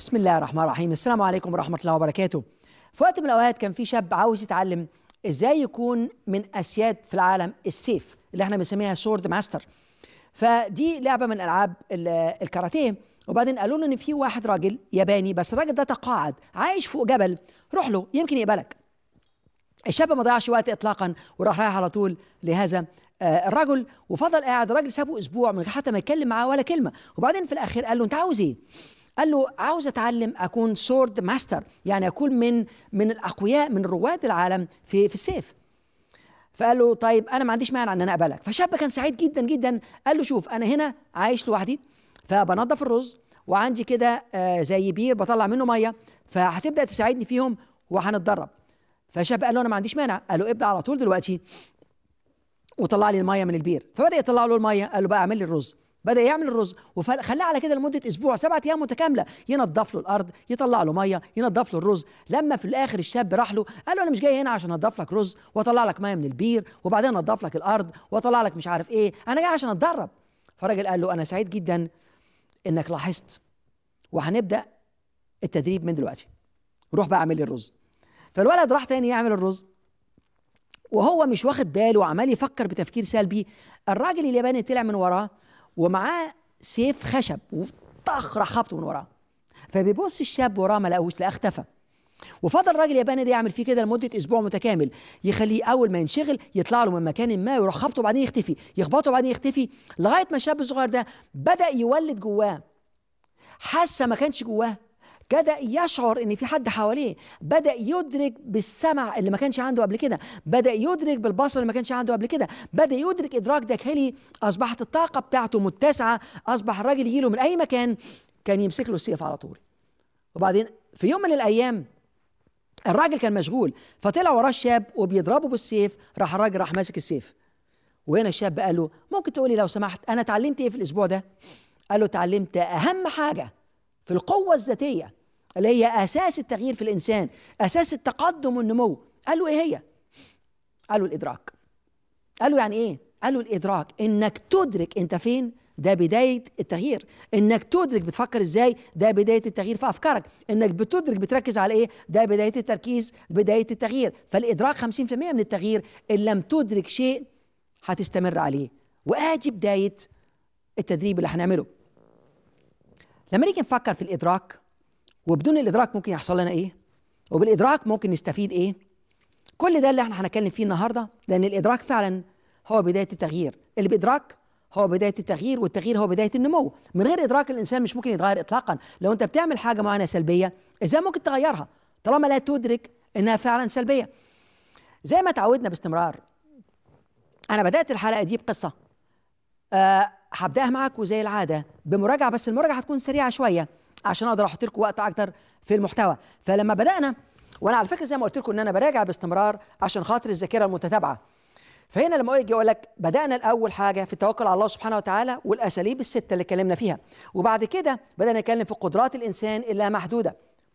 بسم الله الرحمن الرحيم السلام عليكم ورحمة الله وبركاته في وقت من الأوقات كان في شاب عاوز يتعلم إزاي يكون من أسياد في العالم السيف اللي احنا بنسميها سورد ماستر فدي لعبة من ألعاب ال- الكاراتيه وبعدين قالوا له إن في واحد راجل ياباني بس الراجل ده تقاعد عايش فوق جبل روح له يمكن يقبلك الشاب ما ضيعش وقت اطلاقا وراح رايح على طول لهذا آه، الرجل وفضل قاعد الراجل سابه اسبوع من غير حتى ما يتكلم معاه ولا كلمه وبعدين في الاخير قال له انت عاوز ايه؟ قال له عاوز اتعلم اكون سورد ماستر يعني اكون من من الاقوياء من رواد العالم في في السيف فقال له طيب انا ما عنديش مانع ان انا اقبلك فالشاب كان سعيد جدا جدا قال له شوف انا هنا عايش لوحدي فبنظف الرز وعندي كده آه، زي بير بطلع منه ميه فهتبدا تساعدني فيهم وهنتدرب فالشاب قال له انا ما عنديش مانع قال له ابدا على طول دلوقتي وطلع لي الميه من البير فبدا يطلع له الميه قال له بقى اعمل لي الرز بدا يعمل الرز وخلاه على كده لمده اسبوع سبعة ايام متكامله ينظف له الارض يطلع له ميه ينظف له الرز لما في الاخر الشاب راح له قال له انا مش جاي هنا عشان انضف لك رز واطلع لك ميه من البير وبعدين انضف لك الارض واطلع لك مش عارف ايه انا جاي عشان اتدرب فالراجل قال له انا سعيد جدا انك لاحظت وهنبدا التدريب من دلوقتي روح بقى اعمل لي الرز فالولد راح تاني يعمل الرز وهو مش واخد باله وعمال يفكر بتفكير سلبي الراجل الياباني طلع من وراه ومعاه سيف خشب وطخ راح خبطه من وراه فبيبص الشاب وراه ما لقوش لا اختفى وفضل الراجل الياباني ده يعمل فيه كده لمده اسبوع متكامل يخليه اول ما ينشغل يطلع له من مكان ما ويروح خبطه وبعدين يختفي يخبطه وبعدين يختفي لغايه ما الشاب الصغير ده بدا يولد جواه حاسه ما كانش جواه بدا يشعر ان في حد حواليه بدا يدرك بالسمع اللي ما كانش عنده قبل كده بدا يدرك بالبصر اللي ما كانش عنده قبل كده بدا يدرك ادراك داخلي اصبحت الطاقه بتاعته متسعه اصبح الراجل يجيله من اي مكان كان يمسك له السيف على طول وبعدين في يوم من الايام الراجل كان مشغول فطلع وراه الشاب وبيضربه بالسيف راح الراجل راح ماسك السيف وهنا الشاب قال له ممكن تقولي لو سمحت انا اتعلمت ايه في الاسبوع ده قال له اتعلمت اهم حاجه في القوه الذاتيه اللي هي اساس التغيير في الانسان اساس التقدم والنمو قال له ايه هي قال له الادراك قال له يعني ايه قال له الادراك انك تدرك انت فين ده بداية التغيير انك تدرك بتفكر ازاي ده بداية التغيير في افكارك انك بتدرك بتركز على ايه ده بداية التركيز بداية التغيير فالادراك 50% من التغيير ان لم تدرك شيء هتستمر عليه وادي بداية التدريب اللي هنعمله لما نيجي نفكر في الادراك وبدون الادراك ممكن يحصل لنا ايه وبالادراك ممكن نستفيد ايه كل ده اللي احنا هنتكلم فيه النهارده لان الادراك فعلا هو بدايه التغيير اللي بادراك هو بدايه التغيير والتغيير هو بدايه النمو من غير ادراك الانسان مش ممكن يتغير اطلاقا لو انت بتعمل حاجه معينه سلبيه ازاي ممكن تغيرها طالما لا تدرك انها فعلا سلبيه زي ما تعودنا باستمرار انا بدات الحلقه دي بقصه أه هبداها معاكم زي العاده بمراجعه بس المراجعه هتكون سريعه شويه عشان اقدر احط لكم وقت اكتر في المحتوى فلما بدانا وانا على فكره زي ما قلت لكم ان انا براجع باستمرار عشان خاطر الذاكره المتتابعه فهنا لما اجي اقول لك بدانا الاول حاجه في التوكل على الله سبحانه وتعالى والاساليب السته اللي اتكلمنا فيها وبعد كده بدانا نتكلم في قدرات الانسان اللامحدوده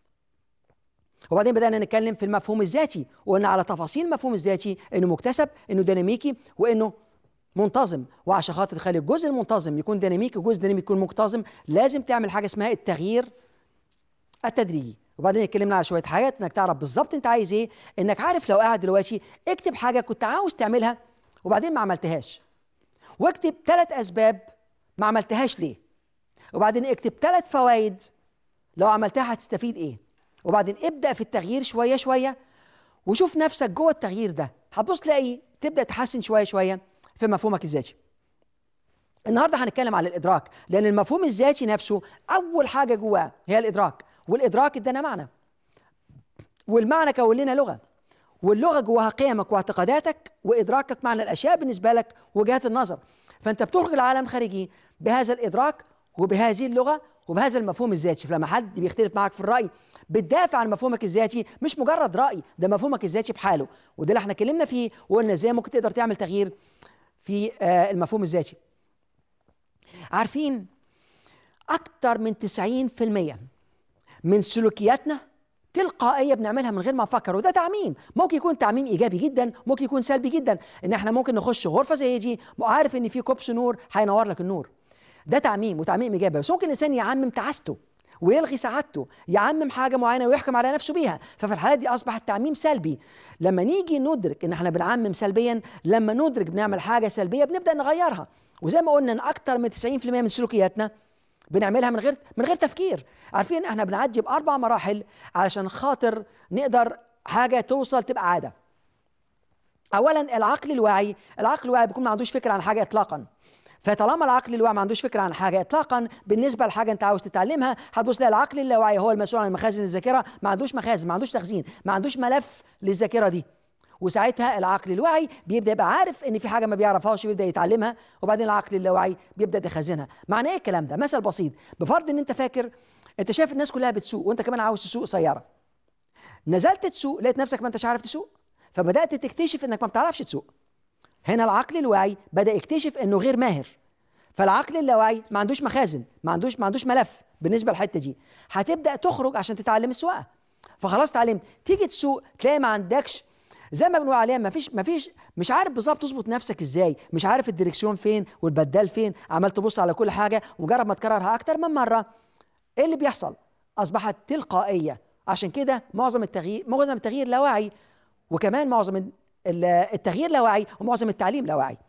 وبعدين بدانا نتكلم في المفهوم الذاتي وقلنا على تفاصيل المفهوم الذاتي انه مكتسب انه ديناميكي وانه منتظم وعشان خاطر تخلي الجزء المنتظم يكون ديناميكي والجزء الديناميكي يكون منتظم لازم تعمل حاجه اسمها التغيير التدريجي وبعدين اتكلمنا على شويه حاجات انك تعرف بالظبط انت عايز ايه انك عارف لو قاعد دلوقتي اكتب حاجه كنت عاوز تعملها وبعدين ما عملتهاش واكتب ثلاث اسباب ما عملتهاش ليه وبعدين اكتب ثلاث فوائد لو عملتها هتستفيد ايه وبعدين ابدا في التغيير شويه شويه وشوف نفسك جوه التغيير ده هتبص تلاقي تبدا تحسن شويه شويه في مفهومك الذاتي النهارده هنتكلم على الادراك لان المفهوم الذاتي نفسه اول حاجه جواه هي الادراك والادراك ادانا معنى والمعنى كون لنا لغه واللغه جواها قيمك واعتقاداتك وادراكك معنى الاشياء بالنسبه لك وجهات النظر فانت بتخرج العالم خارجي بهذا الادراك وبهذه اللغه وبهذا المفهوم الذاتي فلما حد بيختلف معك في الراي بتدافع عن مفهومك الذاتي مش مجرد راي ده مفهومك الذاتي بحاله وده اللي احنا اتكلمنا فيه وقلنا ازاي ممكن تقدر تعمل تغيير في آه المفهوم الذاتي عارفين اكتر من 90% من سلوكياتنا تلقائيه بنعملها من غير ما نفكر وده تعميم ممكن يكون تعميم ايجابي جدا ممكن يكون سلبي جدا ان احنا ممكن نخش غرفه زي دي وعارف ان في كوبس نور هينور لك النور ده تعميم وتعميم ايجابي بس ممكن الانسان يعمم تعاسته ويلغي سعادته يعمم حاجه معينه ويحكم على نفسه بيها ففي الحالات دي اصبح التعميم سلبي لما نيجي ندرك ان احنا بنعمم سلبيا لما ندرك بنعمل حاجه سلبيه بنبدا نغيرها وزي ما قلنا ان اكتر من 90% من سلوكياتنا بنعملها من غير من غير تفكير عارفين احنا بنعدي باربع مراحل علشان خاطر نقدر حاجه توصل تبقى عاده اولا العقل الواعي العقل الواعي بيكون ما عندوش فكره عن حاجه اطلاقا فطالما العقل الواعي ما عندوش فكره عن حاجه اطلاقا بالنسبه لحاجه انت عاوز تتعلمها هتبص تلاقي العقل اللاواعي هو المسؤول عن مخازن الذاكره ما عندوش مخازن ما عندوش تخزين ما عندوش ملف للذاكره دي وساعتها العقل الواعي بيبدا يبقى عارف ان في حاجه ما بيعرفهاش بيبدا يتعلمها وبعدين العقل اللاواعي بيبدا يخزنها معنى ايه الكلام ده مثل بسيط بفرض ان انت فاكر انت شايف الناس كلها بتسوق وانت كمان عاوز تسوق سياره نزلت تسوق لقيت نفسك ما انتش عارف تسوق فبدات تكتشف انك ما بتعرفش تسوق هنا العقل الواعي بدا يكتشف انه غير ماهر فالعقل اللاواعي ما عندوش مخازن ما عندوش ما عندوش ملف بالنسبه للحته دي هتبدا تخرج عشان تتعلم السواقه فخلاص اتعلمت تيجي تسوق تلاقي ما عندكش زي ما بنقول عليها ما فيش ما فيش مش عارف بالظبط تظبط نفسك ازاي مش عارف الدركسيون فين والبدال فين عمال تبص على كل حاجه ومجرد ما تكررها اكتر من مره ايه اللي بيحصل اصبحت تلقائيه عشان كده معظم التغيير معظم التغيير لا واعي وكمان معظم التغيير لا واعي ومعظم التعليم لا واعي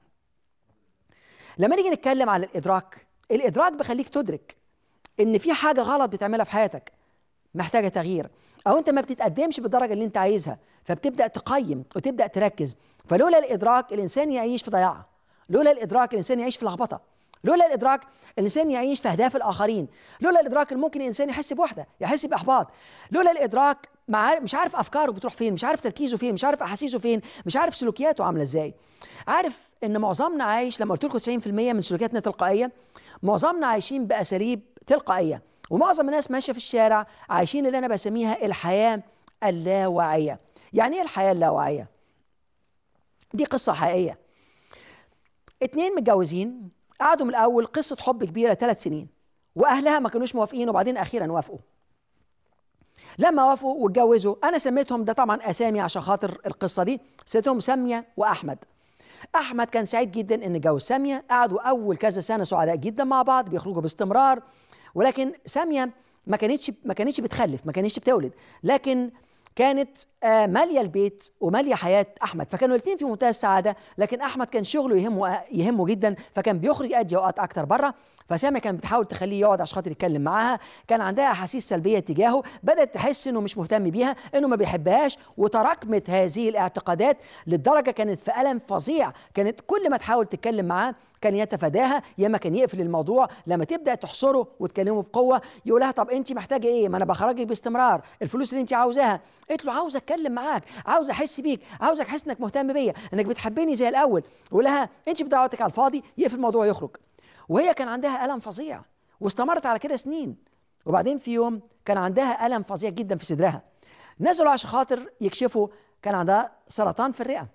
لما نيجي نتكلم عن الادراك الادراك بيخليك تدرك ان في حاجه غلط بتعملها في حياتك محتاجه تغيير او انت ما بتتقدمش بالدرجه اللي انت عايزها فبتبدا تقيم وتبدا تركز فلولا الادراك الانسان يعيش في ضياع لولا الادراك الانسان يعيش في لخبطه لولا الادراك الانسان يعيش في اهداف الاخرين لولا الادراك ممكن الانسان يحس بوحده يحس باحباط لولا الادراك مع مش عارف افكاره بتروح فين مش عارف تركيزه فين مش عارف احاسيسه فين مش عارف سلوكياته عامله ازاي عارف ان معظمنا عايش لما قلت لكم 90% من سلوكياتنا تلقائيه معظمنا عايشين باساليب تلقائيه ومعظم الناس ماشيه في الشارع عايشين اللي انا بسميها الحياه اللاواعيه يعني ايه الحياه اللاواعيه دي قصه حقيقيه اتنين متجوزين قعدوا من الاول قصه حب كبيره ثلاث سنين واهلها ما كانوش موافقين وبعدين اخيرا وافقوا لما وافقوا واتجوزوا انا سميتهم ده طبعا اسامي عشان خاطر القصه دي سميتهم ساميه واحمد احمد كان سعيد جدا ان جوز ساميه قعدوا اول كذا سنه سعداء جدا مع بعض بيخرجوا باستمرار ولكن ساميه ما كانتش ما كانتش بتخلف ما كانتش بتولد لكن كانت آه، ماليه البيت وماليه حياه احمد فكانوا الاثنين في منتهى السعاده لكن احمد كان شغله يهمه يهمه جدا فكان بيخرج يأدي اوقات اكتر بره فسامي كانت بتحاول تخليه يقعد عشان خاطر يتكلم معاها كان عندها احاسيس سلبيه تجاهه بدات تحس انه مش مهتم بيها انه ما بيحبهاش وتراكمت هذه الاعتقادات للدرجه كانت في الم فظيع كانت كل ما تحاول تتكلم معاه كان يتفاداها يا اما كان يقفل الموضوع لما تبدا تحصره وتكلمه بقوه يقول لها طب انت محتاجه ايه ما انا بخرجك باستمرار الفلوس اللي انت عاوزاها قلت له عاوز اتكلم معاك عاوز احس بيك عاوزك احس انك مهتم بيا انك بتحبني زي الاول يقول لها انت بدعوتك على الفاضي يقفل الموضوع يخرج وهي كان عندها الم فظيع واستمرت على كده سنين وبعدين في يوم كان عندها الم فظيع جدا في صدرها نزلوا عشان خاطر يكشفوا كان عندها سرطان في الرئه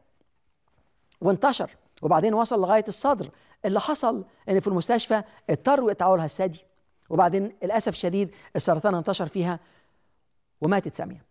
وانتشر وبعدين وصل لغايه الصدر اللي حصل ان في المستشفى اضطروا يقطعوا لها الثدي وبعدين للاسف الشديد السرطان انتشر فيها وماتت ساميه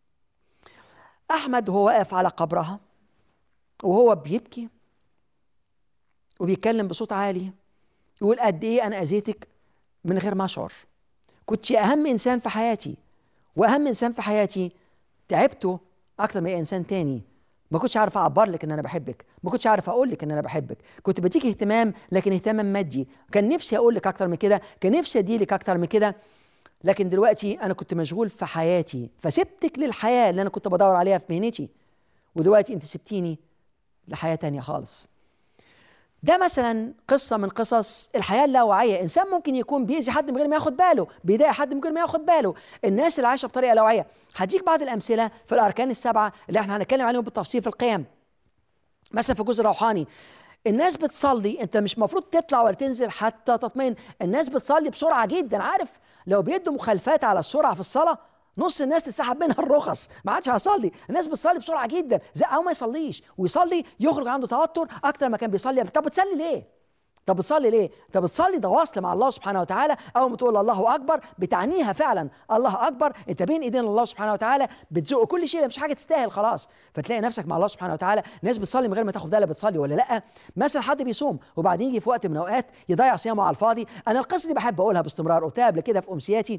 احمد وهو واقف على قبرها وهو بيبكي وبيتكلم بصوت عالي يقول قد ايه انا اذيتك من غير ما اشعر كنت اهم انسان في حياتي واهم انسان في حياتي تعبته اكتر من اي انسان تاني ما كنتش عارف اعبر لك ان انا بحبك ما كنتش عارف اقول لك ان انا بحبك كنت بديك اهتمام لكن اهتمام مادي كان نفسي اقول لك اكتر من كده كان نفسي اديلك اكتر من كده لكن دلوقتي انا كنت مشغول في حياتي فسبتك للحياه اللي انا كنت بدور عليها في مهنتي ودلوقتي انت سبتيني لحياه تانية خالص ده مثلا قصة من قصص الحياة اللاواعية إنسان ممكن يكون بيأذي حد من غير ما ياخد باله بيضايق حد من غير ما ياخد باله الناس اللي عايشة بطريقة لاواعية هديك بعض الأمثلة في الأركان السبعة اللي احنا هنتكلم عليهم بالتفصيل في القيم مثلا في الجزء الروحاني الناس بتصلي انت مش المفروض تطلع ولا تنزل حتى تطمئن الناس بتصلي بسرعه جدا عارف لو بيدوا مخالفات على السرعه في الصلاه نص الناس تسحب منها الرخص ما عادش هيصلي الناس بتصلي بسرعه جدا زي او ما يصليش ويصلي يخرج عنده توتر اكتر ما كان بيصلي طب بتصلي ليه طب بتصلي ليه؟ طب بتصلي ده وصل مع الله سبحانه وتعالى اول ما تقول الله اكبر بتعنيها فعلا الله اكبر انت بين ايدين الله سبحانه وتعالى بتزق كل شيء مفيش حاجه تستاهل خلاص فتلاقي نفسك مع الله سبحانه وتعالى ناس بتصلي من غير ما تاخد بالها بتصلي ولا لا مثلا حد بيصوم وبعدين يجي في وقت من الاوقات يضيع صيامه على الفاضي انا القصه دي بحب اقولها باستمرار قلتها قبل كده في امسياتي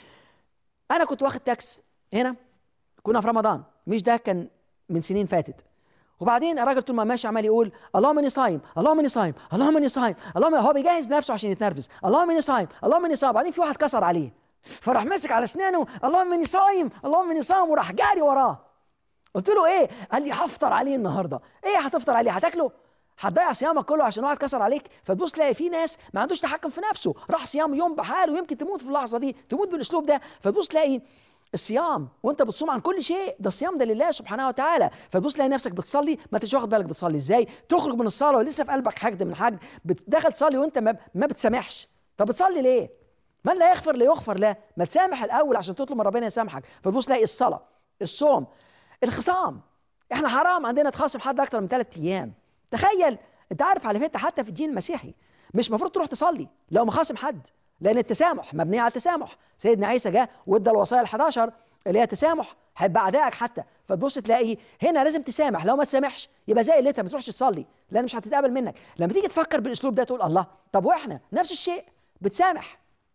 انا كنت واخد تاكس هنا كنا في رمضان مش ده كان من سنين فاتت وبعدين الراجل طول ما ماشي عمال يقول اللهم اني صايم اللهم اني صايم اللهم اني صايم اللهم هو بيجهز نفسه عشان يتنرفز اللهم اني صايم اللهم اني صايم بعدين في واحد كسر عليه فراح ماسك على اسنانه اللهم اني صايم اللهم اني صايم وراح جاري وراه قلت له ايه قال لي هفطر عليه النهارده ايه هتفطر عليه هتاكله هتضيع صيامك كله عشان واحد كسر عليك فتبص تلاقي في ناس ما عندوش تحكم في نفسه راح صيام يوم بحاله ويمكن تموت في اللحظه دي تموت بالاسلوب ده فتبص تلاقي الصيام وانت بتصوم عن كل شيء ده الصيام ده لله سبحانه وتعالى فتبص تلاقي نفسك بتصلي ما انتش واخد بالك بتصلي ازاي تخرج من الصلاه ولسه في قلبك حاجه من حاجه بتدخل تصلي وانت ما, ما بتسامحش طب بتصلي ليه من لا يغفر لا يغفر له ما تسامح الاول عشان تطلب من ربنا يسامحك فتبص تلاقي الصلاه الصوم الخصام احنا حرام عندنا تخاصم حد اكتر من ثلاث ايام تخيل انت عارف على فكره حتى في الدين المسيحي مش المفروض تروح تصلي لو مخاصم حد لان التسامح مبني على التسامح سيدنا عيسى جاء وادى الوصايا ال11 اللي هي تسامح هيبقى اعدائك حتى فتبص تلاقي هنا لازم تسامح لو ما تسامحش يبقى زي اللي انت ما تروحش تصلي لان مش هتتقبل منك لما تيجي تفكر بالاسلوب ده تقول الله طب واحنا نفس الشيء بتسامح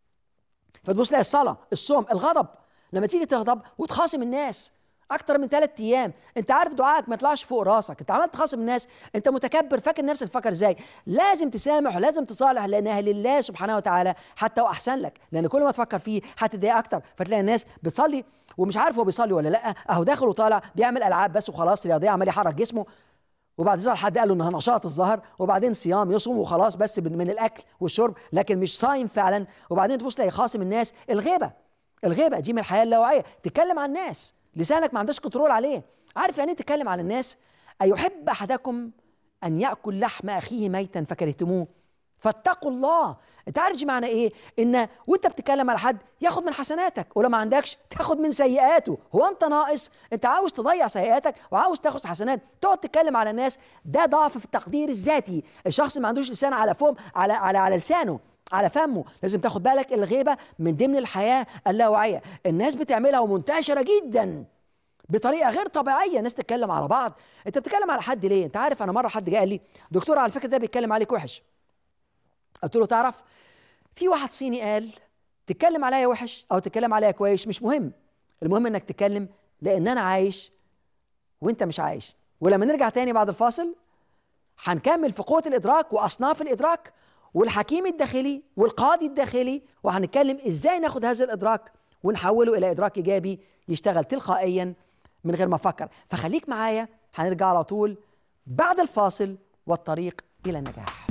فتبص تلاقي الصلاه الصوم الغضب لما تيجي تغضب وتخاصم الناس اكتر من ثلاث ايام انت عارف دعائك ما يطلعش فوق راسك انت عمال تخاصم الناس انت متكبر فاكر نفسك فكر ازاي لازم تسامح ولازم تصالح لانها لله سبحانه وتعالى حتى واحسن لك لان كل ما تفكر فيه هتتضايق اكتر فتلاقي الناس بتصلي ومش عارف هو بيصلي ولا لا اهو داخل وطالع بيعمل العاب بس وخلاص رياضيه عمال يحرك جسمه وبعد ذلك حد قال له انها نشاط الظهر وبعدين صيام يصوم وخلاص بس من الاكل والشرب لكن مش صايم فعلا وبعدين تبص تلاقي خاصم الناس الغيبه الغيبه دي من الحياه اللاواعيه تتكلم عن الناس لسانك ما عندكش كنترول عليه عارف يعني ايه تتكلم عن الناس ايحب احدكم ان ياكل لحم اخيه ميتا فكرهتموه فاتقوا الله انت عارف دي معنى ايه ان وانت بتتكلم على حد ياخد من حسناتك ولو ما عندكش تاخد من سيئاته هو انت ناقص انت عاوز تضيع سيئاتك وعاوز تاخد حسنات تقعد تتكلم على الناس ده ضعف في التقدير الذاتي الشخص ما عندوش لسان على فم على على على لسانه على فمه لازم تاخد بالك الغيبه من ضمن الحياه اللاواعيه الناس بتعملها ومنتشره جدا بطريقه غير طبيعيه الناس تتكلم على بعض انت بتتكلم على حد ليه انت عارف انا مره حد جه قال لي دكتور على فكره ده بيتكلم عليك وحش قلت له تعرف في واحد صيني قال تتكلم عليا وحش او تتكلم عليا كويس مش مهم المهم انك تتكلم لان انا عايش وانت مش عايش ولما نرجع تاني بعد الفاصل هنكمل في قوه الادراك واصناف الادراك والحكيم الداخلي والقاضي الداخلي وهنتكلم ازاي ناخد هذا الادراك ونحوله الى ادراك ايجابي يشتغل تلقائيا من غير ما افكر فخليك معايا هنرجع على طول بعد الفاصل والطريق الى النجاح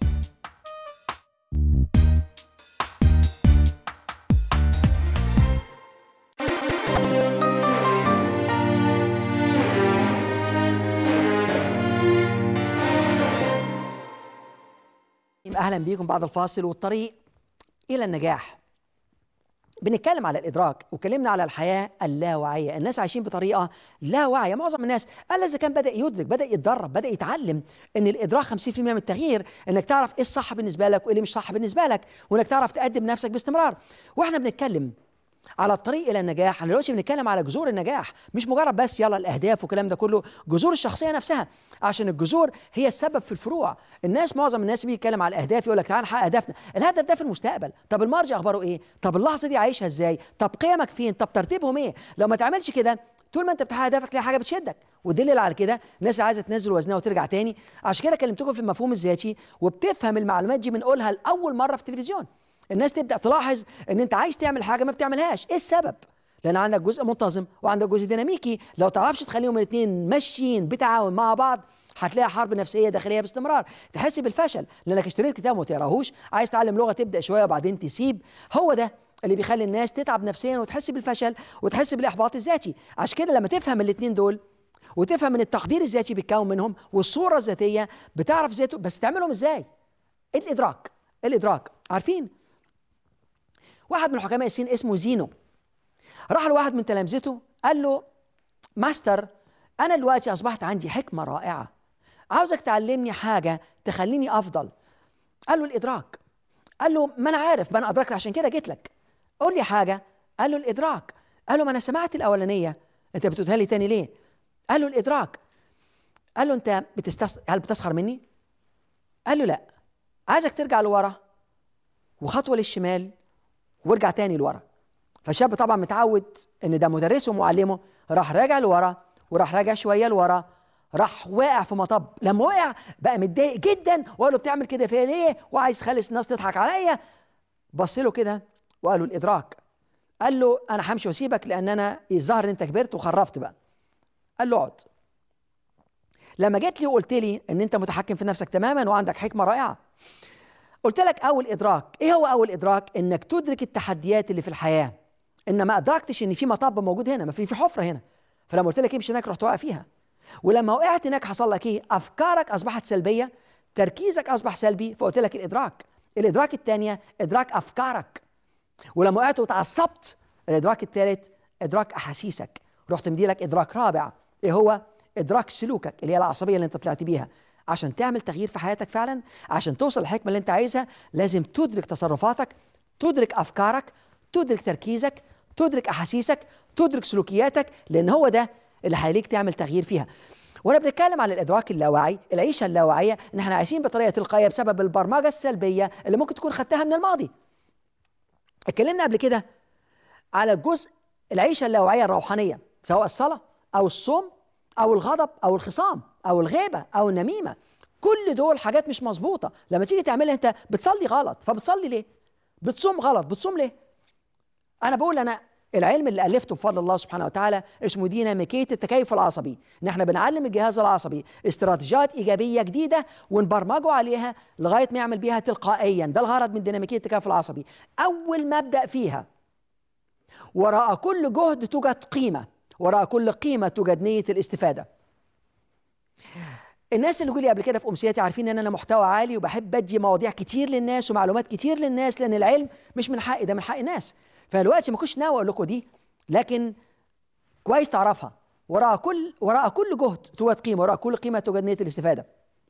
اهلا بيكم بعد الفاصل والطريق الى النجاح بنتكلم على الادراك وكلمنا على الحياه اللاواعيه الناس عايشين بطريقه لا واعيه معظم الناس الا اذا كان بدا يدرك بدا يتدرب بدا يتعلم ان الادراك 50% من التغيير انك تعرف ايه الصح بالنسبه لك وايه اللي مش صح بالنسبه لك وانك تعرف تقدم نفسك باستمرار واحنا بنتكلم على الطريق الى النجاح احنا دلوقتي بنتكلم على جذور النجاح مش مجرد بس يلا الاهداف والكلام ده كله جذور الشخصيه نفسها عشان الجذور هي السبب في الفروع الناس معظم الناس بيتكلم على الاهداف يقول لك تعال نحقق اهدافنا الهدف ده في المستقبل طب المارج اخباره ايه طب اللحظه دي عايشها ازاي طب قيمك فين طب ترتيبهم ايه لو ما تعملش كده طول ما انت بتحقق اهدافك تلاقي حاجه بتشدك ودليل على كده الناس عايزه تنزل وزنها وترجع تاني عشان كده كلمتكم في المفهوم الذاتي وبتفهم المعلومات دي بنقولها لاول مره في التلفزيون الناس تبدا تلاحظ ان انت عايز تعمل حاجه ما بتعملهاش ايه السبب لان عندك جزء منتظم وعندك جزء ديناميكي لو تعرفش تخليهم الاثنين ماشيين بتعاون مع بعض هتلاقي حرب نفسيه داخليه باستمرار تحس بالفشل لانك اشتريت كتاب وما تقراهوش عايز تعلم لغه تبدا شويه وبعدين تسيب هو ده اللي بيخلي الناس تتعب نفسيا وتحس بالفشل وتحس بالاحباط الذاتي عشان كده لما تفهم الاثنين دول وتفهم ان التقدير الذاتي بيتكون منهم والصوره الذاتيه بتعرف ذاته بس تعملهم ازاي الادراك الادراك عارفين واحد من حكماء الصين اسمه زينو راح لواحد من تلامذته قال له ماستر انا دلوقتي اصبحت عندي حكمه رائعه عاوزك تعلمني حاجه تخليني افضل قال له الادراك قال له ما انا عارف ما انا ادركت عشان كده جيت لك قول لي حاجه قال له الادراك قال له ما انا سمعت الاولانيه انت بتقولها لي تاني ليه قال له الادراك قال له انت بتستس... هل بتسخر مني قال له لا عايزك ترجع لورا وخطوه للشمال وارجع تاني لورا فالشاب طبعا متعود ان ده مدرسه ومعلمه راح راجع لورا وراح راجع شويه لورا راح واقع في مطب لما وقع بقى متضايق جدا وقال له بتعمل كده فيا ليه وعايز خالص الناس تضحك عليا بص له كده وقال له الادراك قال له انا همشي واسيبك لان انا الظاهر ان انت كبرت وخرفت بقى قال له اقعد لما جيت لي وقلت لي ان انت متحكم في نفسك تماما وعندك حكمه رائعه قلت لك اول ادراك ايه هو اول ادراك انك تدرك التحديات اللي في الحياه ان ما ادركتش ان في مطب موجود هنا ما في في حفره هنا فلما قلت لك امشي هناك رحت واقع فيها ولما وقعت هناك حصل لك ايه افكارك اصبحت سلبيه تركيزك اصبح سلبي فقلت لك الادراك الادراك الثانيه ادراك افكارك ولما وقعت وتعصبت الادراك الثالث ادراك احاسيسك رحت مدي لك ادراك رابع ايه هو ادراك سلوكك اللي هي العصبيه اللي انت طلعت بيها عشان تعمل تغيير في حياتك فعلا عشان توصل للحكمه اللي انت عايزها لازم تدرك تصرفاتك تدرك افكارك تدرك تركيزك تدرك احاسيسك تدرك سلوكياتك لان هو ده اللي هيخليك تعمل تغيير فيها وانا بنتكلم عن الادراك اللاواعي العيشه اللاواعيه ان احنا عايشين بطريقه تلقائيه بسبب البرمجه السلبيه اللي ممكن تكون خدتها من الماضي اتكلمنا قبل كده على الجزء العيشه اللاواعيه الروحانيه سواء الصلاه او الصوم او الغضب او الخصام او الغيبه او النميمه كل دول حاجات مش مظبوطه لما تيجي تعملها انت بتصلي غلط فبتصلي ليه بتصوم غلط بتصوم ليه انا بقول انا العلم اللي الفته بفضل الله سبحانه وتعالى اسمه ديناميكيه التكيف العصبي ان احنا بنعلم الجهاز العصبي استراتيجيات ايجابيه جديده ونبرمجه عليها لغايه ما يعمل بيها تلقائيا ده الغرض من ديناميكيه التكيف العصبي اول ما ابدا فيها وراء كل جهد توجد قيمه وراء كل قيمه توجد نيه الاستفاده الناس اللي لي قبل كده في امسياتي عارفين ان انا محتوى عالي وبحب ادي مواضيع كتير للناس ومعلومات كتير للناس لان العلم مش من حقي ده من حق الناس فدلوقتي ما كنتش ناوي اقول لكم دي لكن كويس تعرفها وراء كل وراء كل جهد توجد قيمه وراء كل قيمه توجد نيه الاستفاده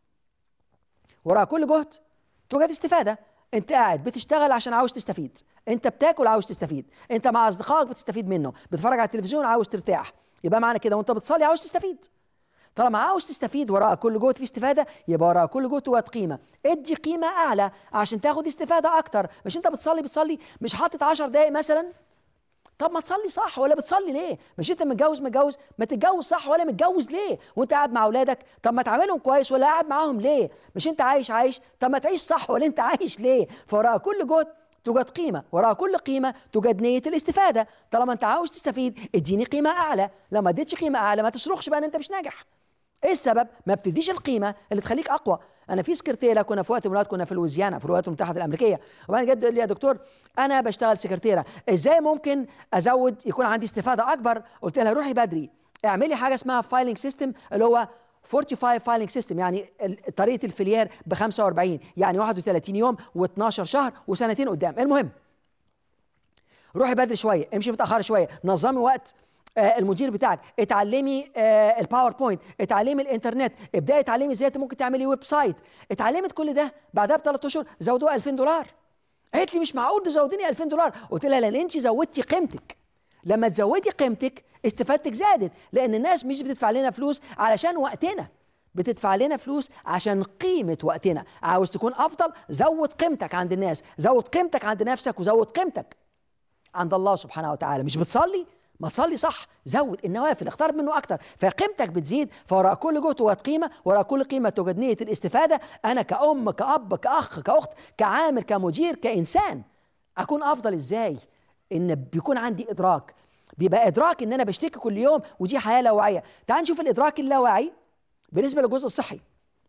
وراء كل جهد توجد استفاده انت قاعد بتشتغل عشان عاوز تستفيد انت بتاكل عاوز تستفيد انت مع اصدقائك بتستفيد منه بتتفرج على التلفزيون عاوز ترتاح يبقى معنى كده وانت بتصلي عاوز تستفيد طالما عاوز تستفيد وراء كل جهد في استفاده يبقى وراء كل جهد توجد قيمه ادي قيمه اعلى عشان تاخد استفاده اكتر مش انت بتصلي بتصلي مش حاطط 10 دقائق مثلا طب ما تصلي صح ولا بتصلي ليه مش انت متجوز متجوز ما تتجوز صح ولا متجوز ليه وانت قاعد مع اولادك طب ما تعاملهم كويس ولا قاعد معاهم ليه مش انت عايش عايش طب ما تعيش صح ولا انت عايش ليه فوراء كل جهد توجد قيمة وراء كل قيمة توجد نية الاستفادة طالما انت عاوز تستفيد اديني قيمة اعلى لو ما اديتش قيمة اعلى ما تصرخش بقى ان انت مش ناجح ايه السبب ما بتديش القيمه اللي تخليك اقوى انا في سكرتيره كنا في وقت من الوقت كنا في لويزيانا في الولايات المتحده الامريكيه وبعدين جد قال لي يا دكتور انا بشتغل سكرتيره ازاي ممكن ازود يكون عندي استفاده اكبر قلت لها روحي بدري اعملي حاجه اسمها فايلنج سيستم اللي هو 45 فايلنج سيستم يعني طريقه الفليار ب 45 يعني 31 يوم و12 شهر وسنتين قدام المهم روحي بدري شويه امشي متاخر شويه نظمي وقت آه، المدير بتاعك اتعلمي آه، الباوربوينت اتعلمي الانترنت ابداي اتعلمي ازاي ممكن تعملي ويب سايت اتعلمت كل ده بعدها بثلاث اشهر زودوها 2000 دولار قالت لي مش معقول تزوديني 2000 دولار قلت لها لان انت زودتي قيمتك لما تزودي قيمتك استفادتك زادت لان الناس مش بتدفع لنا فلوس علشان وقتنا بتدفع لنا فلوس عشان قيمة وقتنا عاوز تكون أفضل زود قيمتك عند الناس زود قيمتك عند نفسك وزود قيمتك عند الله سبحانه وتعالى مش بتصلي ما تصلي صح زود النوافل اقترب منه اكتر فقيمتك بتزيد فوراء كل جهد توجد قيمه وراء كل قيمه توجد نيه الاستفاده انا كأم كأب كأخ كأخت كعامل كمدير كإنسان اكون افضل ازاي ان بيكون عندي ادراك بيبقى ادراك ان انا بشتكي كل يوم ودي حياه لا واعيه تعال نشوف الادراك اللاواعي بالنسبه للجزء الصحي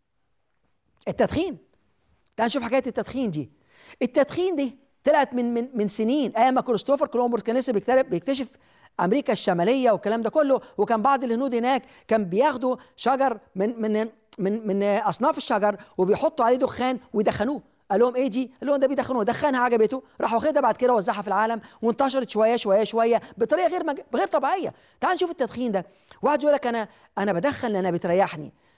التدخين تعال نشوف حكايه التدخين دي التدخين دي طلعت من من من سنين ايام ما كريستوفر كولومبوس كان لسه بيكتشف امريكا الشماليه والكلام ده كله وكان بعض الهنود هناك كان بياخدوا شجر من من من من اصناف الشجر وبيحطوا عليه دخان ويدخنوه قال لهم ايه دي؟ قال لهم ده بيدخنوه دخنها عجبته راح واخدها بعد كده وزعها في العالم وانتشرت شويه شويه شويه بطريقه غير مج... غير طبيعيه تعال نشوف التدخين ده واحد يقول لك انا انا بدخن لان بتريحني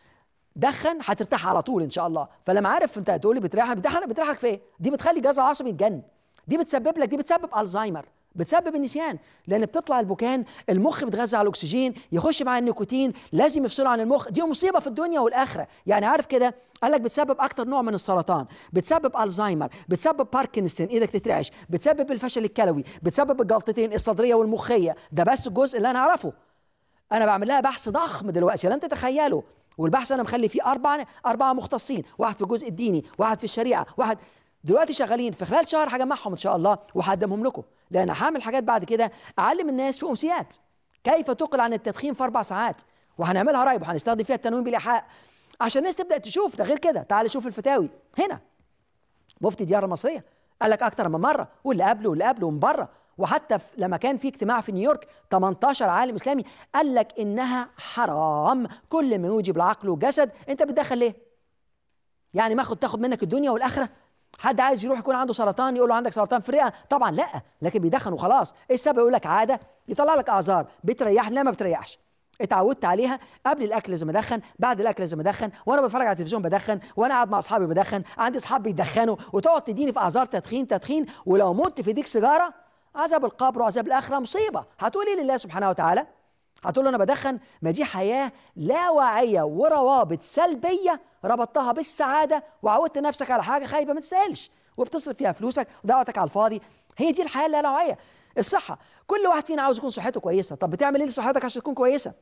دخن هترتاح على طول ان شاء الله فلما عارف انت هتقول لي بتريحك بتريحك بتريحك في ايه دي بتخلي الجهاز العصبي يتجن دي بتسبب لك دي بتسبب الزهايمر بتسبب النسيان لان بتطلع البكان المخ بيتغذى على الاكسجين يخش مع النيكوتين لازم يفصله عن المخ دي مصيبه في الدنيا والاخره يعني عارف كده قال لك بتسبب اكتر نوع من السرطان بتسبب الزهايمر بتسبب باركنسون ايدك تترعش بتسبب الفشل الكلوي بتسبب الجلطتين الصدريه والمخيه ده بس الجزء اللي انا اعرفه انا بعمل لها بحث ضخم دلوقتي لن تتخيلوا والبحث انا مخلي فيه اربعه اربعه مختصين واحد في الجزء الديني واحد في الشريعه واحد دلوقتي شغالين في خلال شهر هجمعهم ان شاء الله وهقدمهم لكم لان هعمل حاجات بعد كده اعلم الناس في امسيات كيف تقل عن التدخين في اربع ساعات وهنعملها قريب وهنستخدم فيها التنويم بالايحاء عشان الناس تبدا تشوف ده غير كده تعال شوف الفتاوي هنا مفتي ديار المصريه قال لك اكتر من مره واللي قبله واللي قبله ومن بره وحتى لما كان في اجتماع في نيويورك 18 عالم اسلامي قال لك انها حرام كل ما يوجب العقل والجسد انت بتدخل ليه؟ يعني ما تاخد منك الدنيا والاخره حد عايز يروح يكون عنده سرطان يقول له عندك سرطان في الرئه طبعا لا لكن بيدخن وخلاص ايه السبب يقول لك عاده يطلع لك اعذار بتريح لا ما بتريحش اتعودت عليها قبل الاكل لازم ادخن بعد الاكل لازم ادخن وانا بتفرج على التلفزيون بدخن وانا قاعد مع اصحابي بدخن عندي اصحاب بيدخنوا وتقعد تديني في اعذار تدخين تدخين ولو مت في ايديك سيجاره عذاب القبر وعذاب الاخره مصيبه هتقول ايه لله سبحانه وتعالى هتقول له انا بدخن ما دي حياه لا واعيه وروابط سلبيه ربطتها بالسعاده وعودت نفسك على حاجه خايبه ما تستاهلش وبتصرف فيها فلوسك ودعوتك على الفاضي هي دي الحياه اللا واعيه الصحه كل واحد فينا عاوز يكون صحته كويسه طب بتعمل ايه لصحتك عشان تكون كويسه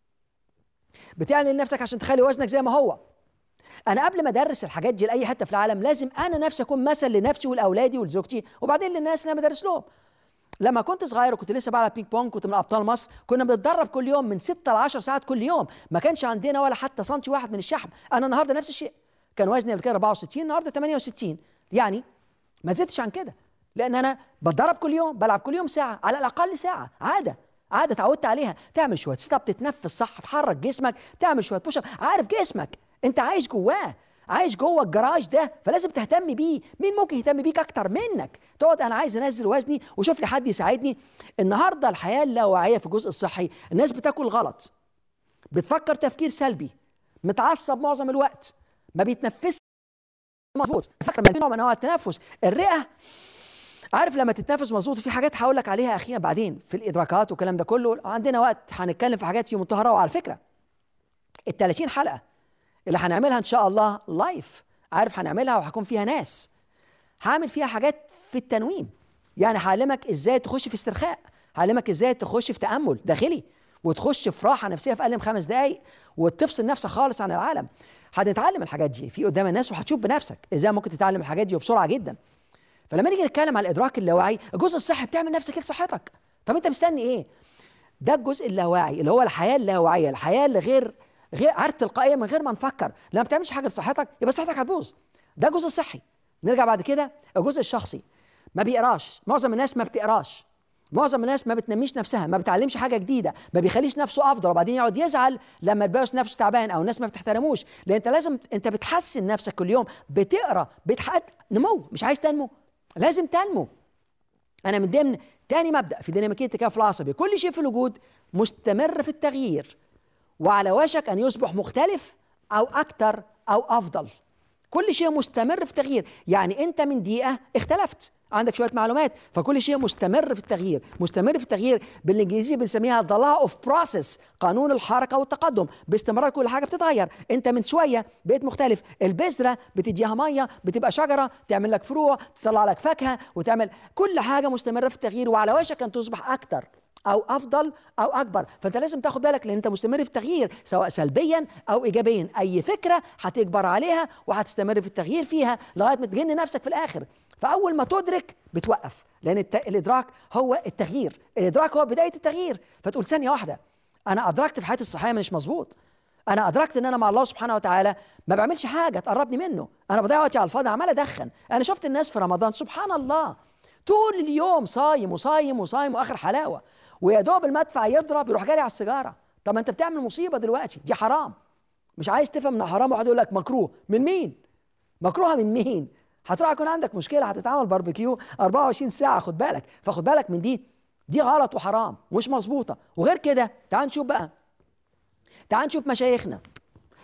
بتعمل لنفسك عشان تخلي وزنك زي ما هو انا قبل ما ادرس الحاجات دي لاي حته في العالم لازم انا نفسي اكون مثل لنفسي ولاولادي ولزوجتي وبعدين للناس اللي انا بدرس لهم لما كنت صغير وكنت لسه بلعب بينج بونج كنت من ابطال مصر كنا بنتدرب كل يوم من 6 ل 10 ساعات كل يوم ما كانش عندنا ولا حتى سنتي واحد من الشحم انا النهارده نفس الشيء كان وزني قبل كده 64 النهارده 68 يعني ما زدتش عن كده لان انا بتدرب كل يوم بلعب كل يوم ساعه على الاقل ساعه عاده عاده اتعودت عليها تعمل شويه سيت اب تتنفس صح تحرك جسمك تعمل شويه بوش عارف جسمك انت عايش جواه عايش جوه الجراج ده فلازم تهتم بيه مين ممكن يهتم بيك اكتر منك تقعد انا عايز انزل وزني وشوف لي حد يساعدني النهارده الحياه اللاواعيه في الجزء الصحي الناس بتاكل غلط بتفكر تفكير سلبي متعصب معظم الوقت ما بيتنفسش مظبوط فاكر من نوع من انواع التنفس الرئه عارف لما تتنفس مظبوط في حاجات هقول لك عليها اخيرا بعدين في الادراكات والكلام ده كله عندنا وقت هنتكلم في حاجات في منتهى الروعه على فكره ال 30 حلقه اللي هنعملها ان شاء الله لايف عارف هنعملها وهكون فيها ناس هعمل فيها حاجات في التنويم يعني هعلمك ازاي تخش في استرخاء هعلمك ازاي تخش في تامل داخلي وتخش في راحه نفسيه في اقل من خمس دقائق وتفصل نفسك خالص عن العالم هتتعلم الحاجات دي في قدام الناس وهتشوف بنفسك ازاي ممكن تتعلم الحاجات دي وبسرعه جدا فلما نيجي نتكلم على الادراك اللاواعي الجزء الصحي بتعمل نفسك ايه لصحتك طب انت مستني ايه ده الجزء اللاواعي اللي هو الحياه اللاواعيه الحياه اللي غير غير عارف تلقائيه من غير ما نفكر لما بتعملش حاجه لصحتك يبقى صحتك هتبوظ ده جزء صحي نرجع بعد كده الجزء الشخصي ما بيقراش معظم الناس ما بتقراش معظم الناس ما بتنميش نفسها ما بتعلمش حاجه جديده ما بيخليش نفسه افضل وبعدين يقعد يزعل لما يبقى نفسه تعبان او الناس ما بتحترموش لان انت لازم انت بتحسن نفسك كل يوم بتقرا بتحد نمو مش عايز تنمو لازم تنمو انا من ضمن تاني مبدا في ديناميكيه التكافل العصبي كل شيء في الوجود مستمر في التغيير وعلى وشك ان يصبح مختلف او اكثر او افضل كل شيء مستمر في تغيير يعني انت من دقيقه اختلفت عندك شويه معلومات فكل شيء مستمر في التغيير مستمر في التغيير بالانجليزي بنسميها the law of process قانون الحركه والتقدم باستمرار كل حاجه بتتغير انت من شويه بقيت مختلف البذره بتديها ميه بتبقى شجره تعمل لك فروع تطلع لك فاكهه وتعمل كل حاجه مستمره في التغيير وعلى وشك ان تصبح اكثر او افضل او اكبر فانت لازم تاخد بالك لان انت مستمر في التغيير سواء سلبيا او ايجابيا اي فكره هتكبر عليها وهتستمر في التغيير فيها لغايه ما تجن نفسك في الاخر فاول ما تدرك بتوقف لان الادراك هو التغيير الادراك هو بدايه التغيير فتقول ثانيه واحده انا ادركت في حياتي الصحيه مش مظبوط انا ادركت ان انا مع الله سبحانه وتعالى ما بعملش حاجه تقربني منه انا بضيع وقتي على الفاضي عمال ادخن انا شفت الناس في رمضان سبحان الله طول اليوم صايم وصايم وصايم واخر حلاوه ويا دوب المدفع يضرب يروح جاري على السيجاره طب ما انت بتعمل مصيبه دلوقتي دي حرام مش عايز تفهم ان حرام واحد يقول لك مكروه من مين مكروهه من مين هتروح يكون عندك مشكله هتتعمل باربيكيو 24 ساعه خد بالك فخد بالك من دي دي غلط وحرام ومش مظبوطه وغير كده تعال نشوف بقى تعال نشوف مشايخنا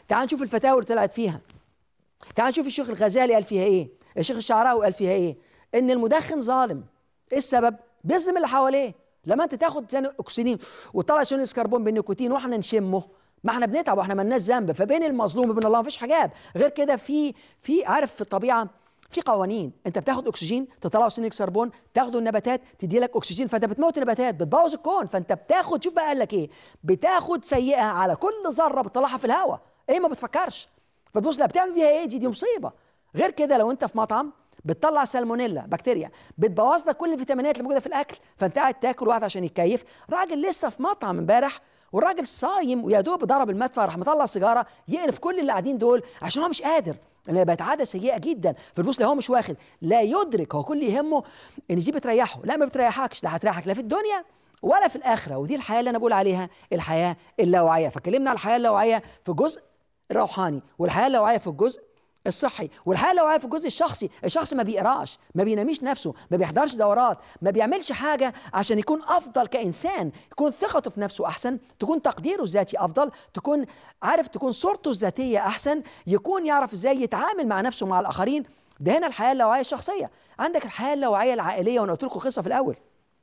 تعال نشوف الفتاوى اللي طلعت فيها تعال نشوف الشيخ الغزالي قال فيها ايه الشيخ الشعراوي قال فيها ايه ان المدخن ظالم ايه السبب بيظلم اللي حواليه لما انت تاخد ثاني اكسجين وتطلع ثاني كربون بالنيكوتين واحنا نشمه ما احنا بنتعب واحنا مالناش ذنب فبين المظلوم وبين الله مفيش حجاب غير كده في في عارف في الطبيعه في قوانين انت بتاخد اكسجين تطلعه ثاني كربون تاخده النباتات تدي لك اكسجين فانت بتموت النباتات بتبوظ الكون فانت بتاخد شوف بقى قال لك ايه بتاخد سيئه على كل ذره بتطلعها في الهواء ايه ما بتفكرش فتبص لا بتعمل بيها ايه دي دي مصيبه غير كده لو انت في مطعم بتطلع سالمونيلا بكتيريا بتبوظ لك كل الفيتامينات اللي موجوده في الاكل فانت قاعد تاكل واحد عشان يتكيف راجل لسه في مطعم امبارح والراجل صايم ويا دوب ضرب المدفع راح مطلع سيجاره يقرف كل اللي قاعدين دول عشان هو مش قادر لان بقت عاده سيئه جدا فالبص هو مش واخد لا يدرك هو كل اللي يهمه ان دي بتريحه لا ما بتريحكش لا هتريحك لا في الدنيا ولا في الاخره ودي الحياه اللي انا بقول عليها الحياه اللاواعيه فكلمنا على الحياه اللاواعيه في الجزء الروحاني والحياه اللاواعيه في الجزء الصحي والحياه لو في الجزء الشخصي الشخص ما بيقراش ما بيناميش نفسه ما بيحضرش دورات ما بيعملش حاجه عشان يكون افضل كانسان يكون ثقته في نفسه احسن تكون تقديره الذاتي افضل تكون عارف تكون صورته الذاتيه احسن يكون يعرف ازاي يتعامل مع نفسه مع الاخرين ده هنا الحياه اللاواعيه الشخصيه عندك الحياه اللاواعيه العائليه وانا قلت لكم قصه في الاول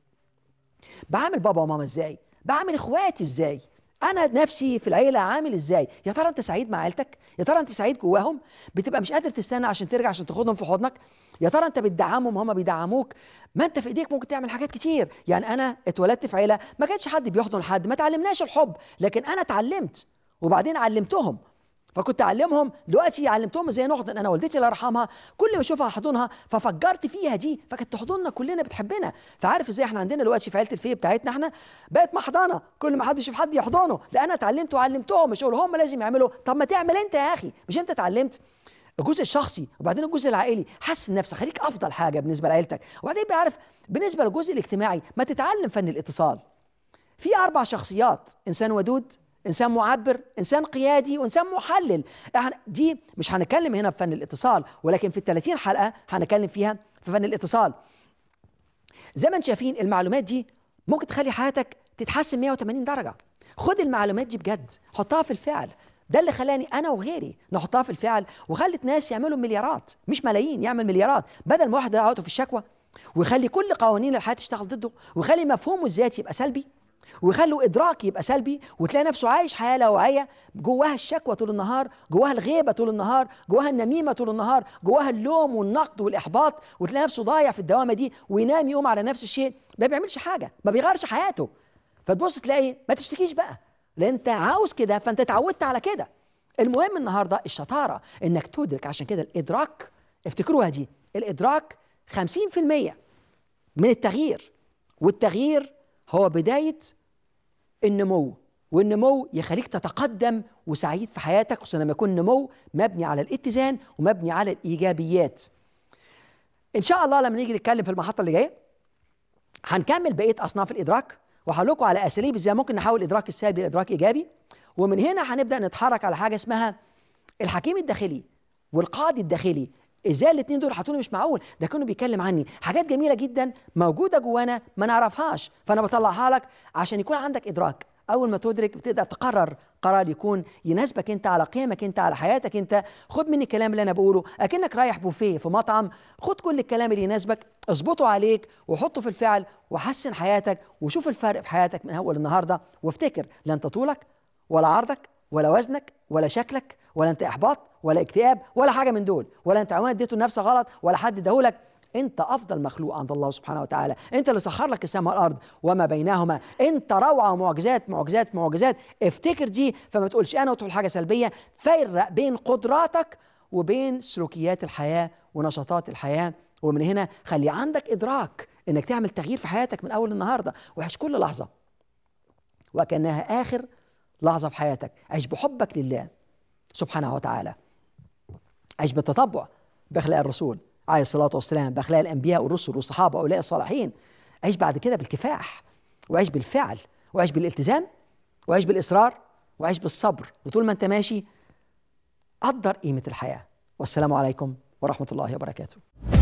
بعامل بابا وماما ازاي بعامل اخواتي ازاي انا نفسي في العيله عامل ازاي يا ترى انت سعيد مع عيلتك يا ترى انت سعيد جواهم بتبقى مش قادر تستنى عشان ترجع عشان تاخدهم في حضنك يا ترى انت بتدعمهم هم بيدعموك ما انت في ايديك ممكن تعمل حاجات كتير يعني انا اتولدت في عيله ما كانش حد بيحضن حد ما تعلمناش الحب لكن انا اتعلمت وبعدين علمتهم فكنت اعلمهم دلوقتي علمتهم ازاي نحضن انا والدتي الله يرحمها كل ما اشوفها احضنها ففجرت فيها دي فكانت تحضننا كلنا بتحبنا فعارف ازاي احنا عندنا دلوقتي في عيله الفيه بتاعتنا احنا بقت محضنه كل ما حد يشوف حد يحضنه لا انا اتعلمت وعلمتهم مش اقول هم لازم يعملوا طب ما تعمل انت يا اخي مش انت اتعلمت الجزء الشخصي وبعدين الجزء العائلي حسن نفسك خليك افضل حاجه بالنسبه لعيلتك وبعدين بيعرف بالنسبه للجزء الاجتماعي ما تتعلم فن الاتصال في اربع شخصيات انسان ودود انسان معبر انسان قيادي وانسان محلل احنا دي مش هنتكلم هنا في فن الاتصال ولكن في ال 30 حلقه هنتكلم فيها في فن الاتصال زي ما انتم شايفين المعلومات دي ممكن تخلي حياتك تتحسن 180 درجه خد المعلومات دي بجد حطها في الفعل ده اللي خلاني انا وغيري نحطها في الفعل وخلت ناس يعملوا مليارات مش ملايين يعمل مليارات بدل ما واحد يقعد في الشكوى ويخلي كل قوانين الحياه تشتغل ضده ويخلي مفهومه الذاتي يبقى سلبي ويخلوا ادراك يبقى سلبي وتلاقي نفسه عايش حياه لاواعيه جواها الشكوى طول النهار جواها الغيبه طول النهار جواها النميمه طول النهار جواها اللوم والنقد والاحباط وتلاقي نفسه ضايع في الدوامه دي وينام يقوم على نفس الشيء ما بيعملش حاجه ما بيغيرش حياته فتبص تلاقي ما تشتكيش بقى لان انت عاوز كده فانت اتعودت على كده المهم النهارده الشطاره انك تدرك عشان كده الادراك افتكروها دي الادراك 50% من التغيير والتغيير هو بدايه النمو والنمو يخليك تتقدم وسعيد في حياتك خصوصا لما يكون نمو مبني على الاتزان ومبني على الايجابيات ان شاء الله لما نيجي نتكلم في المحطه اللي جايه هنكمل بقيه اصناف الادراك وهقول لكم على اساليب ازاي ممكن نحول الادراك السلبي لادراك ايجابي ومن هنا هنبدا نتحرك على حاجه اسمها الحكيم الداخلي والقاضي الداخلي ازاي الاثنين دول حطوني مش معقول ده كانوا بيتكلم عني حاجات جميله جدا موجوده جوانا ما نعرفهاش فانا بطلعها لك عشان يكون عندك ادراك اول ما تدرك بتقدر تقرر قرار يكون يناسبك انت على قيمك انت على حياتك انت خد مني الكلام اللي انا بقوله اكنك رايح بوفيه في مطعم خد كل الكلام اللي يناسبك اظبطه عليك وحطه في الفعل وحسن حياتك وشوف الفرق في حياتك من اول النهارده وافتكر لا انت طولك ولا عرضك ولا وزنك ولا شكلك ولا انت احباط ولا اكتئاب ولا حاجه من دول ولا انت عنوان اديته لنفسك غلط ولا حد اداهولك انت افضل مخلوق عند الله سبحانه وتعالى انت اللي سخر لك السماء والارض وما بينهما انت روعه ومعجزات معجزات معجزات افتكر دي فما تقولش انا وتقول حاجه سلبيه فرق بين قدراتك وبين سلوكيات الحياه ونشاطات الحياه ومن هنا خلي عندك ادراك انك تعمل تغيير في حياتك من اول النهارده وعيش كل لحظه وكانها اخر لحظه في حياتك عيش بحبك لله سبحانه وتعالى عيش بالتطبع باخلاق الرسول عليه الصلاه والسلام باخلاق الانبياء والرسل والصحابه واولياء الصالحين عيش بعد كده بالكفاح وعيش بالفعل وعيش بالالتزام وعيش بالاصرار وعيش بالصبر وطول ما انت ماشي قدر قيمه الحياه والسلام عليكم ورحمه الله وبركاته